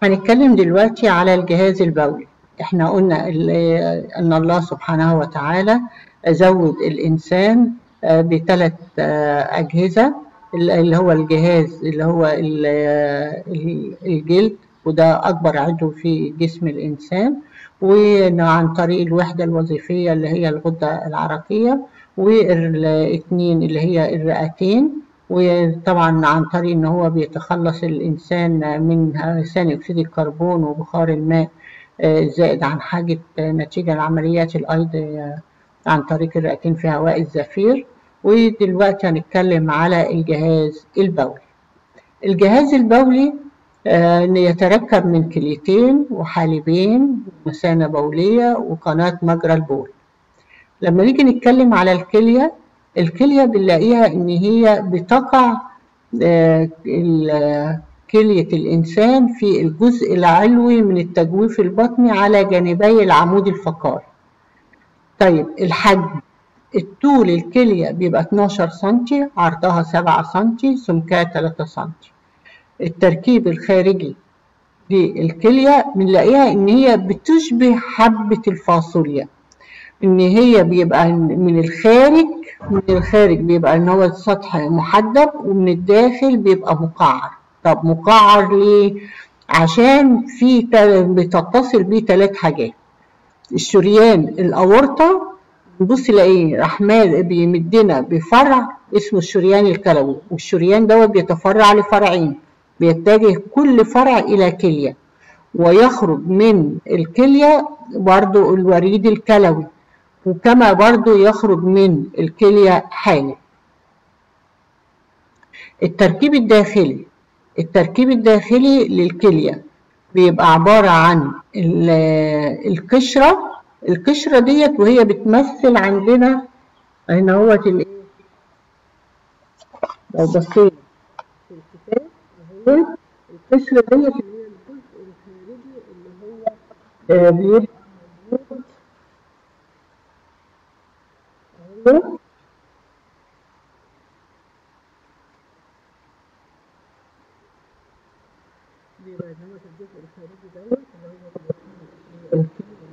هنتكلم دلوقتي على الجهاز البولي احنا قلنا ان الله سبحانه وتعالى زود الانسان بثلاث اجهزه اللي هو الجهاز اللي هو الجلد وده اكبر عضو في جسم الانسان وعن طريق الوحده الوظيفيه اللي هي الغده العرقيه والاثنين اللي هي الرئتين وطبعا عن طريق ان هو بيتخلص الانسان من ثاني اكسيد الكربون وبخار الماء زائد عن حاجه نتيجه لعمليات الايض عن طريق الرئتين في هواء الزفير ودلوقتي هنتكلم على الجهاز البولي الجهاز البولي يتركب من كليتين وحالبين ومثانة بولية وقناة مجرى البول لما نيجي نتكلم على الكلية الكلية بنلاقيها إن هي بتقع كلية الإنسان في الجزء العلوي من التجويف البطني على جانبي العمود الفقري طيب الحجم الطول الكلية بيبقى 12 سنتي عرضها 7 سنتي سمكها 3 سنتي التركيب الخارجي للكلية بنلاقيها إن هي بتشبه حبة الفاصوليا إن هي بيبقى من الخارج من الخارج بيبقى إن هو السطح محدب ومن الداخل بيبقى مقعر طب مقعر ليه؟ عشان في بتتصل بيه ثلاث حاجات الشريان الأورطة نبص نلاقيه راح بيمدنا بفرع اسمه الشريان الكلوي والشريان دوت بيتفرع لفرعين بيتجه كل فرع إلى كلية ويخرج من الكلية برضو الوريد الكلوي وكما برضو يخرج من الكلية حالب التركيب الداخلي التركيب الداخلي للكلية بيبقى عبارة عن القشرة القشرة ديت وهي بتمثل عندنا هنا هو الايه لو بصينا في الكتاب اهي القشرة ديت اللي هي الجزء الخارجي اللي هو بيبقى موجود اهو بيبقى دوت الجزء الخارجي دوت اللي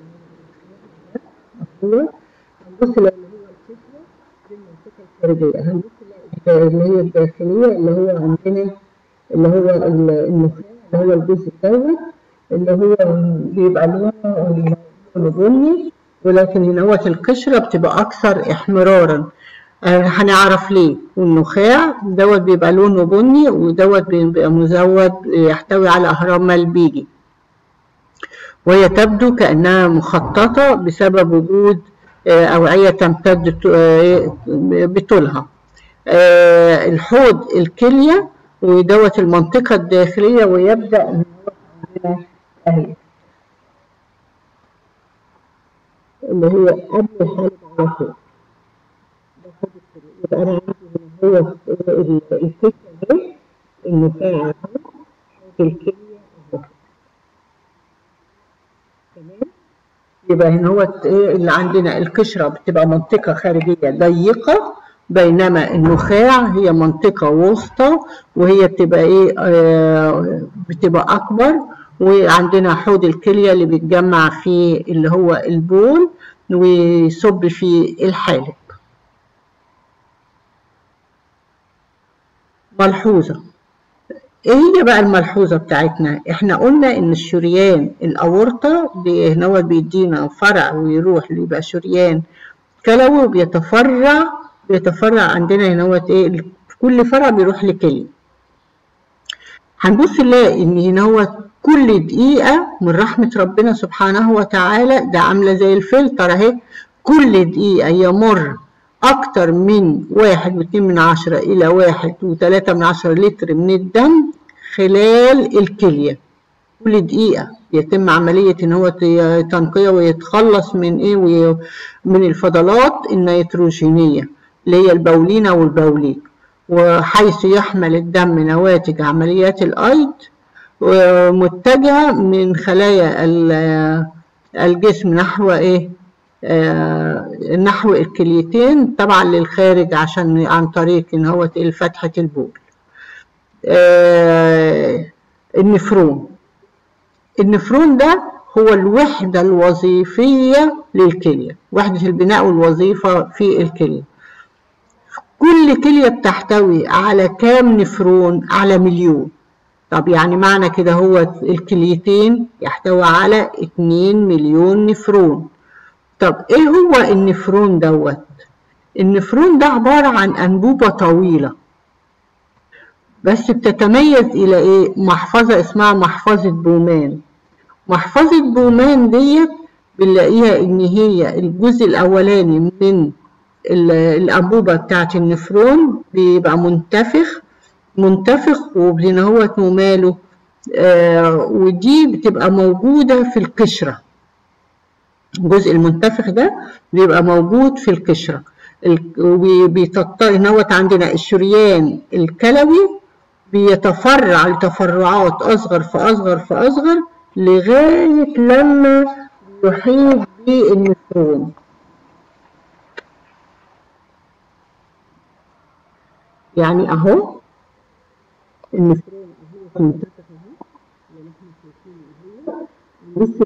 هو هو هنبص لو اللي هو الكتلة دي المنطقة الخارجية هنبص اللي هي الداخلية اللي هو عندنا اللي هو النخاع اللي هو الجزء دوت اللي هو بيبقى لونه بني ولكن هنا هو القشرة بتبقى أكثر إحمرارا هنعرف ليه والنخاع دوت بيبقى لونه بني ودوت بيبقى مزود يحتوي على أهرام ملبيجي وهي تبدو كأنها مخططة بسبب وجود أوعية تمتد بطولها الحوض الكلية ودوت المنطقة الداخلية ويبدأ من عندنا أهي اللي هو قبل الحالب على طول يبقى أنا عندي هنا هو الفكرة دي النخاع حوض الكلية أهو تمام يبقى هنا هو ايه اللي عندنا القشره بتبقى منطقه خارجيه ضيقه بينما النخاع هي منطقه وسطى وهي بتبقى ايه آه بتبقى اكبر وعندنا حوض الكليه اللي بيتجمع فيه اللي هو البول ويصب فيه الحالب ملحوظه ايه هي بقى الملحوظه بتاعتنا احنا قلنا ان الشريان الاورطه هنا بيدينا فرع ويروح يبقى شريان كلوي وبيتفرع بيتفرع عندنا هنا ايه كل فرع بيروح لكلي هنبص نلاقي ان هنا كل دقيقه من رحمه ربنا سبحانه وتعالى ده عامله زي الفلتر اهي كل دقيقه يمر أكتر من واحد واتنين من عشرة إلى واحد وتلاتة من عشرة لتر من الدم خلال الكلية كل دقيقة يتم عملية إن هو تنقية ويتخلص من إيه من الفضلات النيتروجينية اللي هي البولينة والبوليك وحيث يحمل الدم نواتج عمليات الأيض متجهة من خلايا الجسم نحو إيه آه نحو الكليتين طبعا للخارج عشان عن طريق ان هو فتحة البول آه النفرون النفرون ده هو الوحدة الوظيفية للكلية وحدة البناء والوظيفة في الكلية كل كلية بتحتوي على كام نفرون على مليون طب يعني معنى كده هو الكليتين يحتوي على 2 مليون نفرون طب ايه هو النفرون دوت النفرون ده عبارة عن أنبوبة طويلة بس بتتميز إلى إيه؟ محفظة اسمها محفظة بومان محفظة بومان ديت بنلاقيها إن هي الجزء الأولاني من الأنبوبة بتاعت النفرون بيبقى منتفخ منتفخ وبنهوت وماله آه ودي بتبقى موجودة في القشرة الجزء المنتفخ ده بيبقى موجود في القشرة وبيتطور عندنا الشريان الكلوي بيتفرع لتفرعات أصغر فأصغر فأصغر لغاية لما يحيط بالنفرون يعني أهو النفرون أهو منتفخ أهو اللي احنا شايفينه أهو لسه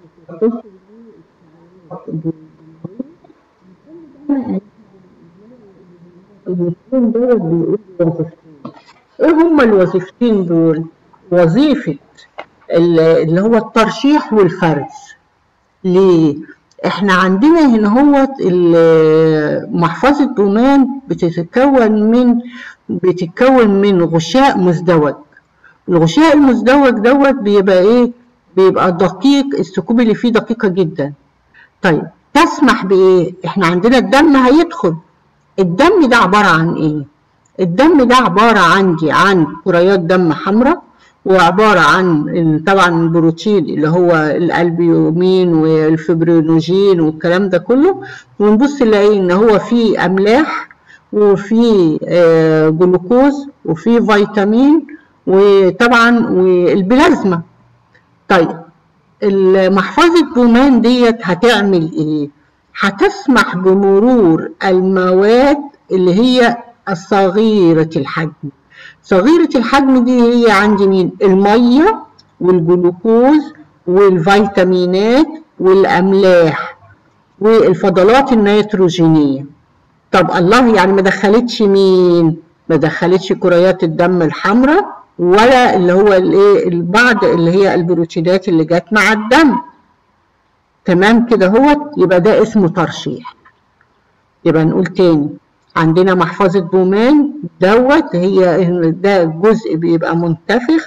النفرون دوت بيقول وظيفتين ايه هما الوظيفتين دول وظيفة اللي هو الترشيح والفرز ليه احنا عندنا هنا هو محفظة بومان بتتكون من بتتكون من غشاء مزدوج الغشاء المزدوج دوت بيبقى ايه بيبقى دقيق الثقوب اللي فيه دقيقة جدا طيب تسمح بايه احنا عندنا الدم هيدخل الدم ده عبارة عن ايه الدم ده عبارة عندي عن كريات دم حمراء وعبارة عن طبعا البروتين اللي هو الالبيومين والفبرينوجين والكلام ده كله ونبص نلاقي ان هو فيه املاح وفي جلوكوز وفي فيتامين وطبعا والبلازما طيب محفظة بومان ديت هتعمل ايه هتسمح بمرور المواد اللي هي الصغيرة الحجم صغيرة الحجم دي هي عندي مين المية والجلوكوز والفيتامينات والأملاح والفضلات النيتروجينية طب الله يعني ما دخلتش مين ما دخلتش كريات الدم الحمراء ولا اللي هو الايه البعض اللي هي البروتينات اللي جت مع الدم تمام كده هو يبقى ده اسمه ترشيح يبقى نقول تاني عندنا محفظة بومان دوت هي ده جزء بيبقى منتفخ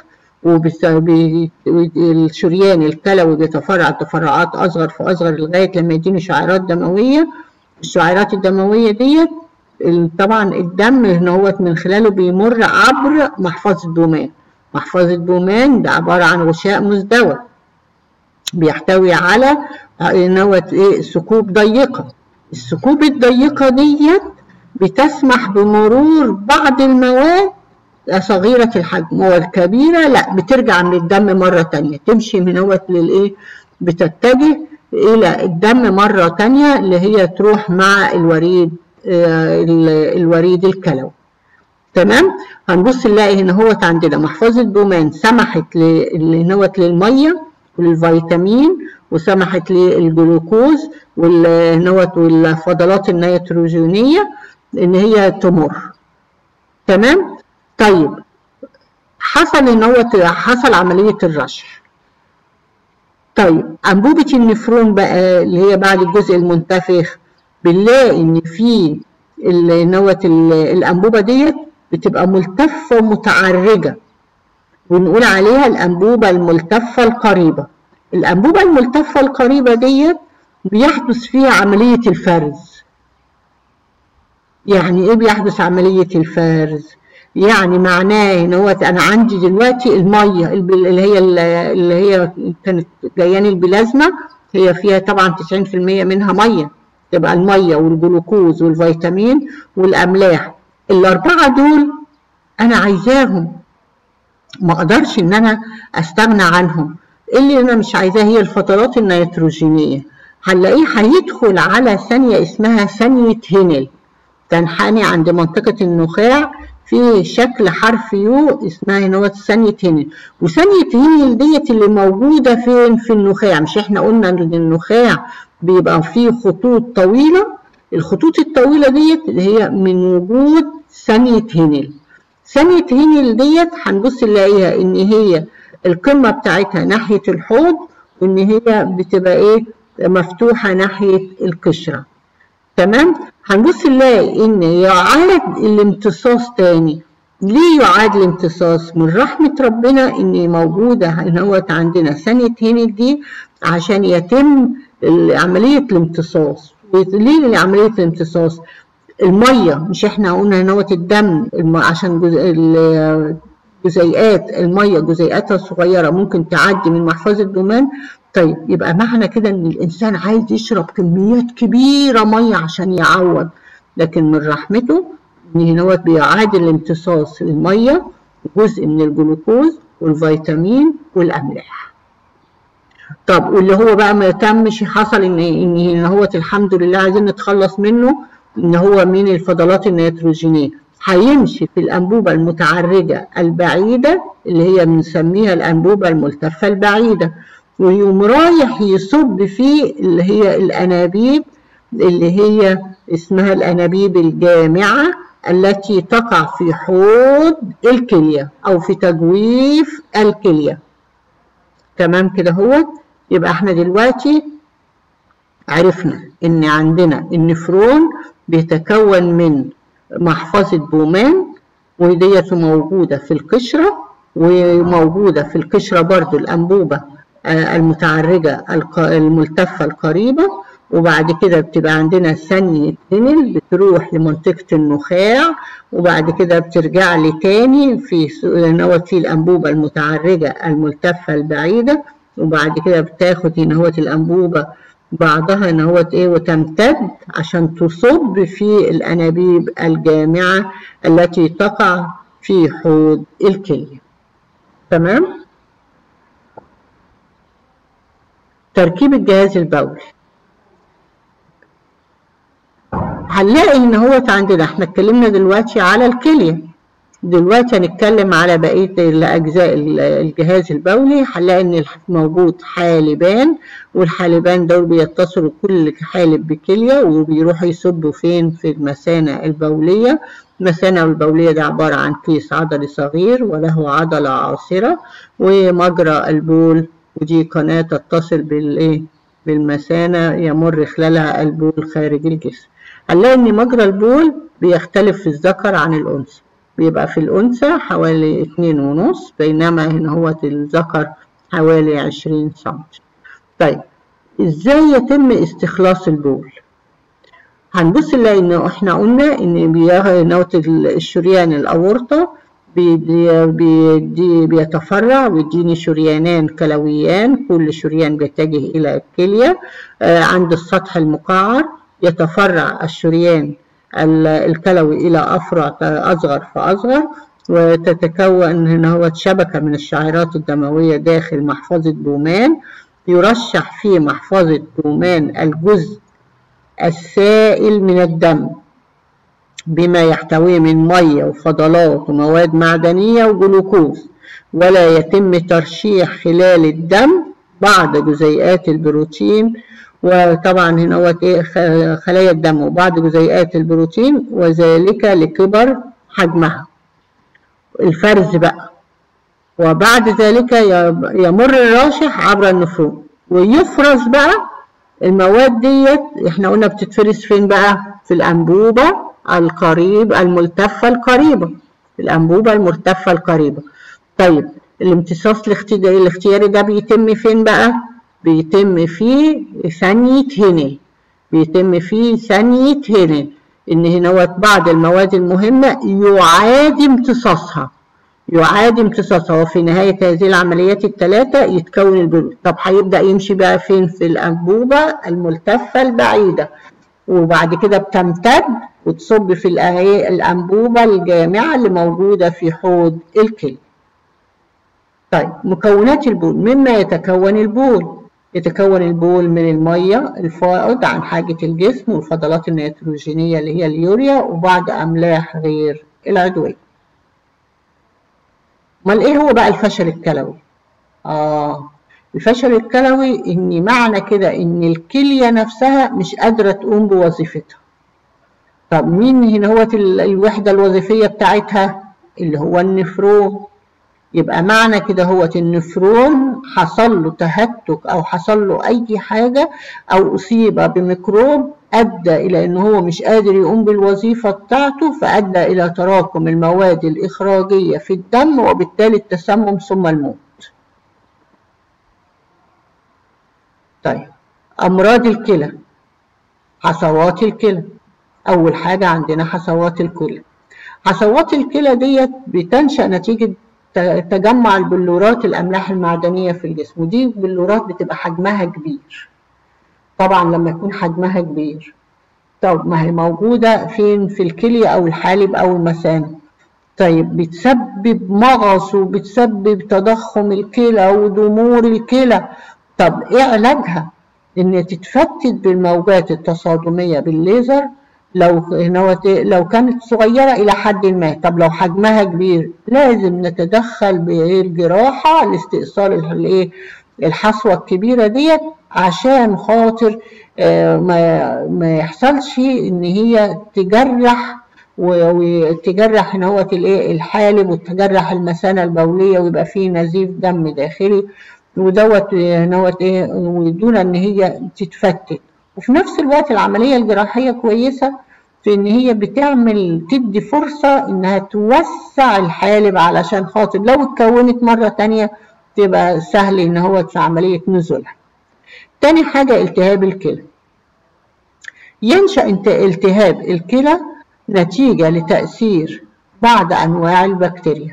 والشريان الكلوي بيتفرع تفرعات أصغر فأصغر لغاية لما يديني شعيرات دموية الشعيرات الدموية ديت طبعا الدم هنا هو من خلاله بيمر عبر محفظة بومان محفظة بومان ده عبارة عن غشاء مزدوج بيحتوي على نوت ايه ثقوب ضيقة الثقوب الضيقة ديت بتسمح بمرور بعض المواد صغيرة الحجم والكبيرة لا بترجع من الدم مرة تانية تمشي من هوت للايه بتتجه إلى الدم مرة تانية اللي هي تروح مع الوريد الوريد الكلوي تمام هنبص نلاقي هنا هوت عندنا محفظة بومان سمحت لنوت للمية والفيتامين وسمحت للجلوكوز والنوت والفضلات النيتروجينية ان هي تمر تمام طيب حصل ان هو حصل عملية الرشح طيب أنبوبة النفرون بقى اللي هي بعد الجزء المنتفخ بنلاقي إن في نوت الأنبوبة ديت بتبقى ملتفة ومتعرجة ونقول عليها الأنبوبة الملتفة القريبة الأنبوبة الملتفة القريبة ديت بيحدث فيها عملية الفرز يعني إيه بيحدث عملية الفرز؟ يعني معناه ان هو انا عندي دلوقتي الميه اللي هي اللي هي كانت جاياني البلازما هي فيها طبعا 90% منها ميه تبقى الميه والجلوكوز والفيتامين والاملاح الاربعه دول انا عايزاهم ما اقدرش ان انا استغنى عنهم اللي انا مش عايزاه هي الفترات النيتروجينيه هنلاقيه هيدخل على ثانيه اسمها ثانيه هينل تنحني عند منطقه النخاع في شكل حرف يو اسمها هنا هو ثانية هنل وثانية هنل ديت اللي موجودة فين في النخاع مش احنا قلنا ان النخاع بيبقى فيه خطوط طويلة الخطوط الطويلة ديت اللي هي من وجود ثانية هنل ثانية هنل ديت هنبص نلاقيها ان هي القمة بتاعتها ناحية الحوض وان هي بتبقى ايه مفتوحة ناحية القشرة تمام هنبص نلاقي ان يعاد الامتصاص تاني ليه يعاد الامتصاص من رحمة ربنا ان موجودة هنوت عندنا ثانية هنل دي عشان يتم عملية الامتصاص ليه عملية الامتصاص المية مش احنا قلنا هنوت الدم عشان جزء جزيئات المية جزيئاتها صغيرة ممكن تعدي من محفظة دومان طيب يبقى معنى كده ان الانسان عايز يشرب كميات كبيرة مية عشان يعوض لكن من رحمته ان هنوت بيعادل امتصاص المية جزء من الجلوكوز والفيتامين والاملاح طب واللي هو بقى ما تمش حصل ان ان ان هو الحمد لله عايزين نتخلص منه ان هو من الفضلات النيتروجينيه هيمشي في الانبوبه المتعرجه البعيده اللي هي بنسميها الانبوبه الملتفه البعيده ويقوم رايح يصب فيه اللي هي الانابيب اللي هي اسمها الانابيب الجامعه التي تقع في حوض الكليه او في تجويف الكليه تمام كده هو يبقى احنا دلوقتي عرفنا ان عندنا النفرون بيتكون من محفظة بومان وديت موجودة في القشرة وموجودة في القشرة برضو الأنبوبة المتعرجة الملتفة القريبة وبعد كده بتبقى عندنا ثانية هنل بتروح لمنطقة النخاع وبعد كده بترجع لي تاني في نوت في الأنبوبة المتعرجة الملتفة البعيدة وبعد كده بتاخد هنا هوت الأنبوبة بعضها هنا هوت إيه وتمتد عشان تصب في الأنابيب الجامعة التي تقع في حوض الكلية تمام؟ تركيب الجهاز البولي هنلاقي ان هو عندنا احنا اتكلمنا دلوقتي على الكليه دلوقتي هنتكلم على بقيه الاجزاء الجهاز البولي هنلاقي ان موجود حالبان والحالبان دول بيتصلوا كل حالب بكليه وبيروحوا يصبوا فين في المثانه البوليه المثانه البوليه ده عباره عن كيس عضلي صغير وله عضله عاصره ومجرى البول ودي قناه تتصل بالايه بالمثانه يمر خلالها البول خارج الجسم هنلاقي ان مجرى البول بيختلف في الذكر عن الانثى بيبقى في الانثى حوالي اتنين ونص بينما هنا هو الذكر حوالي عشرين سنتي طيب ازاي يتم استخلاص البول هنبص نلاقي ان احنا قلنا ان نوت الشريان الاورطه بيدي بيتفرع ويديني شريانان كلويان كل شريان بيتجه الى الكليه عند السطح المقعر يتفرع الشريان الكلوي إلى أفرع أصغر فأصغر وتتكون هنا هو شبكة من الشعيرات الدموية داخل محفظة بومان يرشح في محفظة بومان الجزء السائل من الدم بما يحتويه من مية وفضلات ومواد معدنية وجلوكوز ولا يتم ترشيح خلال الدم بعض جزيئات البروتين وطبعا هنا هو خلايا الدم وبعض جزيئات البروتين وذلك لكبر حجمها الفرز بقى وبعد ذلك يمر الراشح عبر النفرون ويفرز بقى المواد ديت احنا قلنا بتتفرز فين بقى في الانبوبه القريب الملتفه القريبه الانبوبه الملتفه القريبه طيب الامتصاص الاختياري ده بيتم فين بقى بيتم فيه ثانية هنل بيتم فيه ثانية هنل إن هنا بعض المواد المهمة يعاد امتصاصها يعاد امتصاصها وفي نهاية هذه العمليات الثلاثة يتكون البلوغ طب هيبدأ يمشي بقى فين في الأنبوبة الملتفة البعيدة وبعد كده بتمتد وتصب في الأنبوبة الجامعة اللي موجودة في حوض الكلى طيب مكونات البول مما يتكون البول يتكون البول من المية الفائض عن حاجة الجسم والفضلات النيتروجينية اللي هي اليوريا وبعض أملاح غير العضوية امال ايه هو بقى الفشل الكلوي اه الفشل الكلوي ان معنى كده ان الكليه نفسها مش قادره تقوم بوظيفتها طب مين هنا هو الوحده الوظيفيه بتاعتها اللي هو النفرون يبقى معنى كده هو النفرون حصل له تهتك او حصل له اي حاجه او اصيب بميكروب ادى الى ان هو مش قادر يقوم بالوظيفه بتاعته فادى الى تراكم المواد الاخراجيه في الدم وبالتالي التسمم ثم الموت طيب امراض الكلى حصوات الكلى اول حاجه عندنا حصوات الكلى حصوات الكلى ديت بتنشا نتيجه تجمع البلورات الاملاح المعدنيه في الجسم ودي البلورات بتبقى حجمها كبير طبعا لما يكون حجمها كبير طب ما هي موجوده فين في الكليه او الحالب او المثانه طيب بتسبب مغص وبتسبب تضخم الكلى وضمور الكلى طب ايه علاجها ان تتفتت بالموجات التصادميه بالليزر لو لو كانت صغيره الى حد ما طب لو حجمها كبير لازم نتدخل بالجراحه لاستئصال الايه الحصوه الكبيره ديت عشان خاطر ما ما يحصلش ان هي تجرح وتجرح ان هو الايه الحالب وتجرح المثانه البوليه ويبقى فيه نزيف دم داخلي ودوت نوت ايه ودون ان هي تتفتت وفي نفس الوقت العمليه الجراحيه كويسه في ان هي بتعمل تدي فرصه انها توسع الحالب علشان خاطر لو اتكونت مره تانية تبقى سهل ان هو في عمليه نزولها تاني حاجه التهاب الكلى ينشا التهاب الكلى نتيجه لتاثير بعض انواع البكتيريا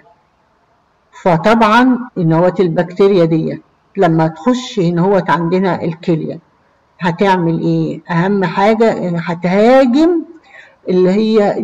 فطبعا نواه البكتيريا دي لما تخش ان هو عندنا الكليه هتعمل ايه اهم حاجه هتهاجم اللي هي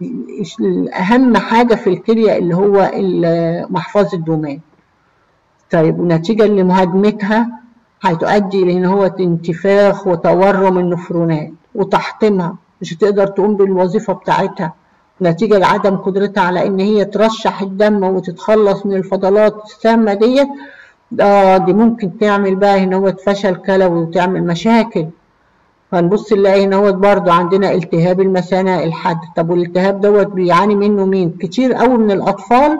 اهم حاجه في الكليه اللي هو محفظه الدومان طيب ونتيجه لمهاجمتها هتؤدي لان هو انتفاخ وتورم النفرونات وتحطيمها مش هتقدر تقوم بالوظيفه بتاعتها نتيجه لعدم قدرتها على ان هي ترشح الدم وتتخلص من الفضلات السامه ديت اه دي ممكن تعمل بقى هنا فشل كلوي وتعمل مشاكل فنبص نلاقي هنا برضه عندنا التهاب المثانه الحاد طب والالتهاب دوت بيعاني منه مين كتير قوي من الاطفال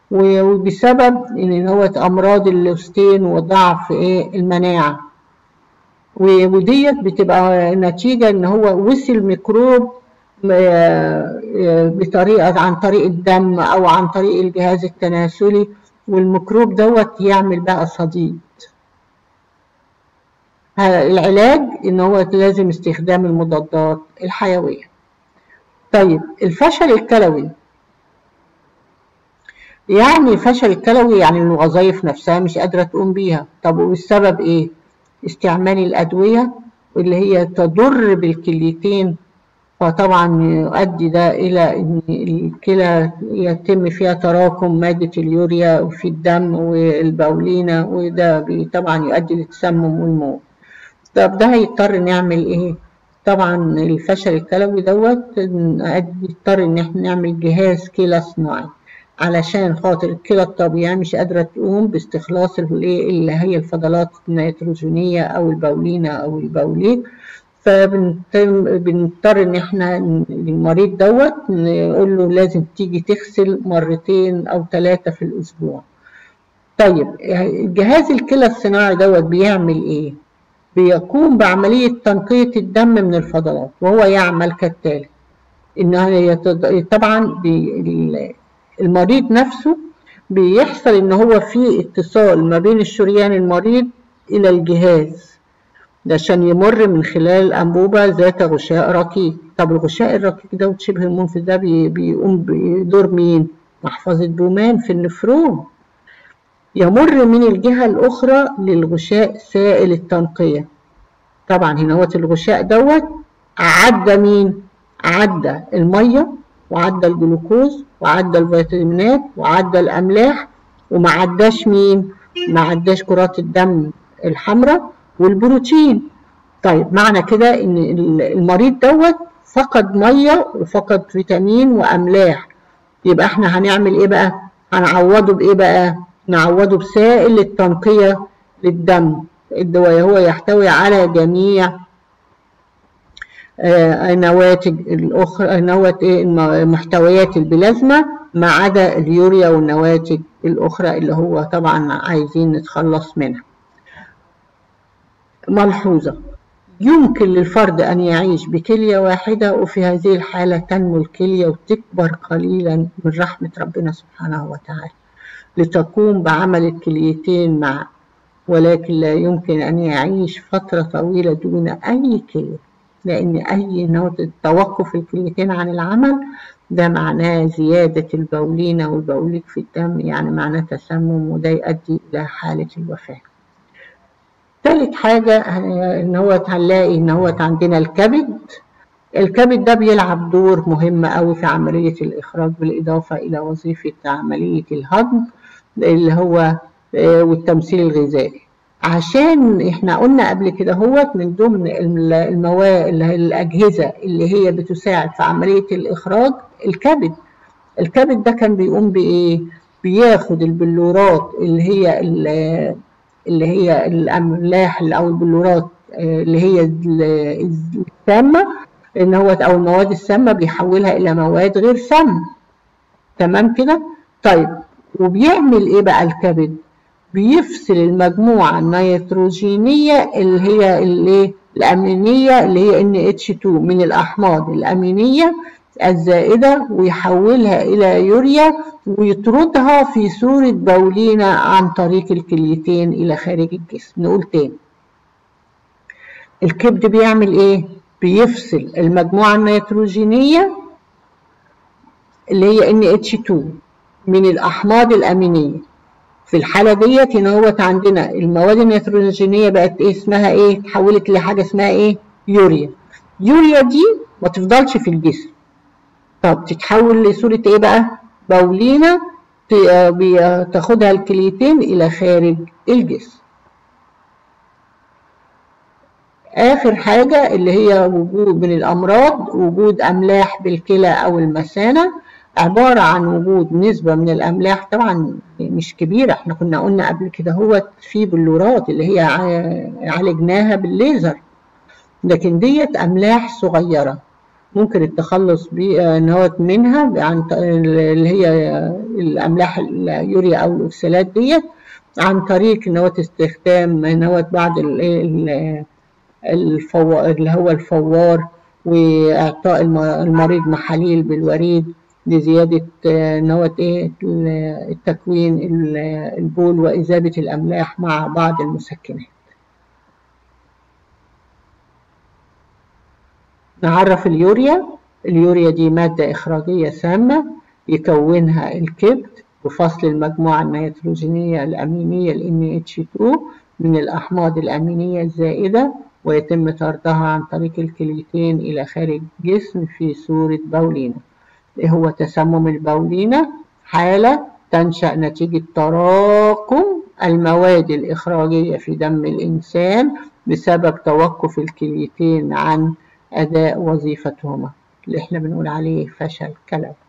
وبسبب ان هو امراض اللوستين وضعف ايه المناعه وديت بتبقى نتيجه ان هو وصل ميكروب بطريقه عن طريق الدم او عن طريق الجهاز التناسلي والميكروب دوت يعمل بقى صديد العلاج ان هو لازم استخدام المضادات الحيويه طيب الفشل الكلوي يعني فشل الكلوي يعني الوظائف نفسها مش قادره تقوم بيها طب والسبب ايه استعمال الادويه اللي هي تضر بالكليتين فطبعا يؤدي ده إلى أن الكلى يتم فيها تراكم مادة اليوريا في الدم والبولينة وده طبعا يؤدي للتسمم والموت طب ده هيضطر نعمل إيه؟ طبعا الفشل الكلوي دوت يضطر إن احنا نعمل جهاز كلى صناعي علشان خاطر الكلى الطبيعية مش قادرة تقوم باستخلاص اللي هي الفضلات النيتروجينية أو البولينة أو البوليك فبنضطر ان احنا المريض دوت نقول له لازم تيجي تغسل مرتين او ثلاثه في الاسبوع طيب جهاز الكلى الصناعي دوت بيعمل ايه بيقوم بعمليه تنقيه الدم من الفضلات وهو يعمل كالتالي ان طبعا المريض نفسه بيحصل ان هو في اتصال ما بين الشريان المريض الى الجهاز ده عشان يمر من خلال الأنبوبة ذات غشاء رقيق طب الغشاء الرقيق ده شبه المنفذ ده بيقوم بدور مين؟ محفظة بومان في النفرون يمر من الجهة الأخرى للغشاء سائل التنقية طبعا هنا هو الغشاء دوت عدى مين؟ عدى المية وعدى الجلوكوز وعدى الفيتامينات وعدى الأملاح وما عداش مين؟ ما عداش كرات الدم الحمراء والبروتين طيب معنى كده ان المريض دوت فقد ميه وفقد فيتامين واملاح يبقى احنا هنعمل ايه بقى هنعوضه بايه بقى نعوضه بسائل التنقية للدم وهو يحتوي على جميع النواتج الاخرى محتويات البلازما ما عدا اليوريا والنواتج الاخرى اللي هو طبعا عايزين نتخلص منها ملحوظه يمكن للفرد ان يعيش بكليه واحده وفي هذه الحاله تنمو الكليه وتكبر قليلا من رحمه ربنا سبحانه وتعالى لتقوم بعمل الكليتين معا ولكن لا يمكن ان يعيش فتره طويله دون اي كليه لأن أي نوع توقف الكليتين عن العمل ده معناه زيادة البولينة والبوليك في الدم يعني معناه تسمم وده يؤدي إلى حالة الوفاة. تالت حاجة إن هو هنلاقي إن هو عندنا الكبد الكبد ده بيلعب دور مهم قوي في عملية الإخراج بالإضافة إلى وظيفة عملية الهضم اللي هو والتمثيل الغذائي. عشان احنا قلنا قبل كده هو من ضمن المواد الاجهزه اللي هي بتساعد في عمليه الاخراج الكبد الكبد ده كان بيقوم بايه بياخد البلورات اللي هي اللي هي الاملاح او البلورات اللي هي السامه ان هو او المواد السامه بيحولها الى مواد غير سامه تمام كده طيب وبيعمل ايه بقى الكبد بيفصل المجموعة النيتروجينية اللي هي اللي الأمينية اللي هي NH2 من الأحماض الأمينية الزائدة ويحولها إلى يوريا ويطردها في صورة بولينة عن طريق الكليتين إلى خارج الجسم نقول تاني الكبد بيعمل إيه؟ بيفصل المجموعة النيتروجينية اللي هي NH2 من الأحماض الأمينية في الحالة ديت هنا هو عندنا المواد النيتروجينية بقت إيه اسمها إيه؟ اتحولت لحاجة اسمها إيه؟ يوريا. يوريا دي ما تفضلش في الجسم. طب تتحول لصورة إيه بقى؟ بولينة تاخدها الكليتين إلى خارج الجسم. آخر حاجة اللي هي وجود من الأمراض وجود أملاح بالكلى أو المثانة عبارة عن وجود نسبة من الأملاح طبعا مش كبيرة احنا كنا قلنا قبل كده هو في بلورات اللي هي عالجناها بالليزر لكن ديت أملاح صغيرة ممكن التخلص منها عن اللي هي الأملاح اليوريا أو الأكسلات ديت عن طريق ان هو استخدام ان هو بعض الفوار اللي هو الفوار واعطاء المريض محاليل بالوريد لزيادة نوة إيه التكوين البول وإذابة الأملاح مع بعض المسكنات. نعرف اليوريا اليوريا دي مادة إخراجية سامة يكونها الكبد بفصل المجموعة النيتروجينية الأمينية ال NH2 من الأحماض الأمينية الزائدة ويتم طردها عن طريق الكليتين إلى خارج الجسم في صورة بولينة. هو تسمم البولينة حالة تنشأ نتيجة تراكم المواد الإخراجية في دم الإنسان بسبب توقف الكليتين عن أداء وظيفتهما اللي احنا بنقول عليه فشل كلوي